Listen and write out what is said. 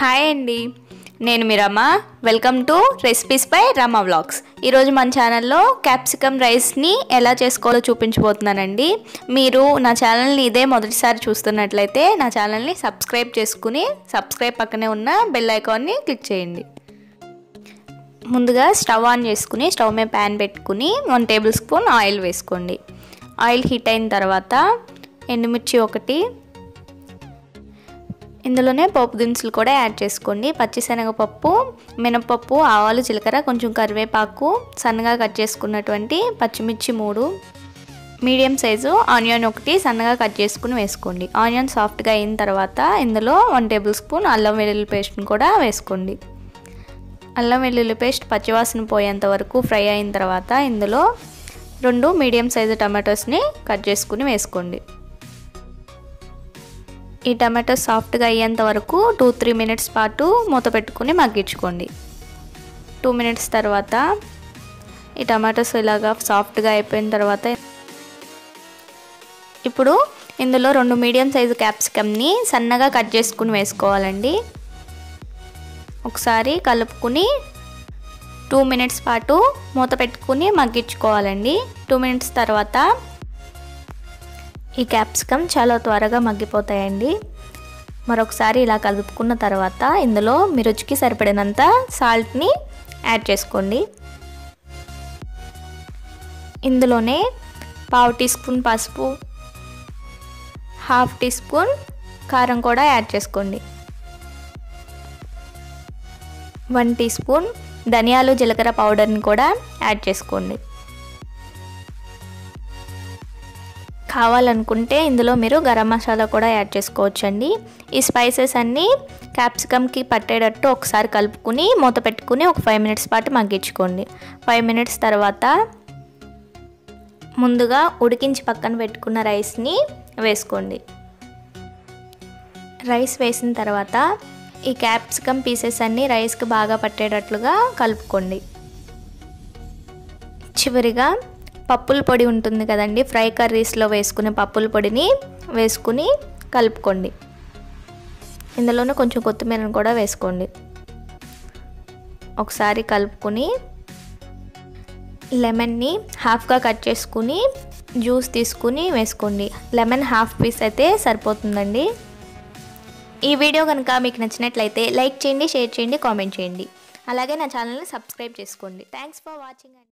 hi అండి నేను మీ Rama welcome to recipes by Rama vlogs ఈరోజు మన ఛానల్లో క్యాప్సికమ్ రైస్ని ఎలా చేసుకోవాలో చూపించబోతున్నానండి మీరు నా ఛానల్ని ఇదే మొదటిసారి చూస్తున్నట్లయితే నా ఛానల్ని సబ్స్క్రైబ్ చేసుకుని సబ్స్క్రైబ్ పక్కనే ఉన్న బెల్ ఐకాన్ని క్లిక్ చేయండి ముందుగా స్టవ్ ఆన్ చేసుకుని స్టవ్ మీద ప్యాన్ పెట్టుకుని వన్ టేబుల్ స్పూన్ ఆయిల్ వేసుకోండి ఆయిల్ హీట్ అయిన తర్వాత ఎండుమిర్చి ఒకటి ఇందులోనే పోపు దినుసులు కూడా యాడ్ చేసుకోండి పచ్చిశనగపప్పు మినపప్పు ఆవాలు జీలకర్ర కొంచెం కరివేపాకు సన్నగా కట్ చేసుకున్నటువంటి పచ్చిమిర్చి మూడు మీడియం సైజు ఆనియన్ ఒకటి సన్నగా కట్ చేసుకుని వేసుకోండి ఆనియన్ సాఫ్ట్గా అయిన తర్వాత ఇందులో వన్ టేబుల్ స్పూన్ అల్లం వెల్లుల్లి పేస్ట్ని కూడా వేసుకోండి అల్లం వెల్లుల్లి పేస్ట్ పచ్చివాసన పోయేంత వరకు ఫ్రై అయిన తర్వాత ఇందులో రెండు మీడియం సైజు టమాటోస్ని కట్ చేసుకుని వేసుకోండి ఈ టమాటో సాఫ్ట్గా అయ్యేంత వరకు టూ త్రీ మినిట్స్ పాటు మూత పెట్టుకుని మగ్గించుకోండి టూ మినిట్స్ తర్వాత ఈ టమాటోస్ ఇలాగా సాఫ్ట్గా అయిపోయిన తర్వాత ఇప్పుడు ఇందులో రెండు మీడియం సైజు క్యాప్సికమ్ని సన్నగా కట్ చేసుకుని వేసుకోవాలండి ఒకసారి కలుపుకుని టూ మినిట్స్ పాటు మూత పెట్టుకుని మగ్గించుకోవాలండి టూ మినిట్స్ తర్వాత ఈ క్యాప్సికమ్ చాలా త్వరగా మగ్గిపోతాయండి మరొకసారి ఇలా కలుపుకున్న తర్వాత ఇందులో మీ రుచికి సరిపడినంత సాల్ట్ని యాడ్ చేసుకోండి ఇందులోనే పావు టీ స్పూన్ పసుపు హాఫ్ టీ స్పూన్ కారం కూడా యాడ్ చేసుకోండి వన్ టీ స్పూన్ ధనియాలు జీలకర్ర పౌడర్ని కూడా యాడ్ చేసుకోండి కావాలనుకుంటే ఇందులో మీరు గరం మసాలా కూడా యాడ్ చేసుకోవచ్చండి ఈ స్పైసెస్ అన్నీ క్యాప్సికమ్కి పట్టేటట్టు ఒకసారి కలుపుకుని మూత పెట్టుకుని ఒక ఫైవ్ మినిట్స్ పాటు మగ్గించుకోండి ఫైవ్ మినిట్స్ తర్వాత ముందుగా ఉడికించి పక్కన పెట్టుకున్న రైస్ని వేసుకోండి రైస్ వేసిన తర్వాత ఈ క్యాప్సికమ్ పీసెస్ అన్నీ రైస్కి బాగా పట్టేటట్లుగా కలుపుకోండి చివరిగా పప్పుల పొడి ఉంటుంది కదండి ఫ్రై కర్రీస్లో వేసుకునే పప్పుల పొడిని వేసుకుని కలుపుకోండి ఇందులోనే కొంచెం కొత్తిమీరను కూడా వేసుకోండి ఒకసారి కలుపుకొని లెమన్ని హాఫ్గా కట్ చేసుకుని జ్యూస్ తీసుకుని వేసుకోండి లెమన్ హాఫ్ పీస్ అయితే సరిపోతుందండి ఈ వీడియో కనుక మీకు నచ్చినట్లయితే లైక్ చేయండి షేర్ చేయండి కామెంట్ చేయండి అలాగే నా ఛానల్ని సబ్స్క్రైబ్ చేసుకోండి థ్యాంక్స్ ఫర్ వాచింగ్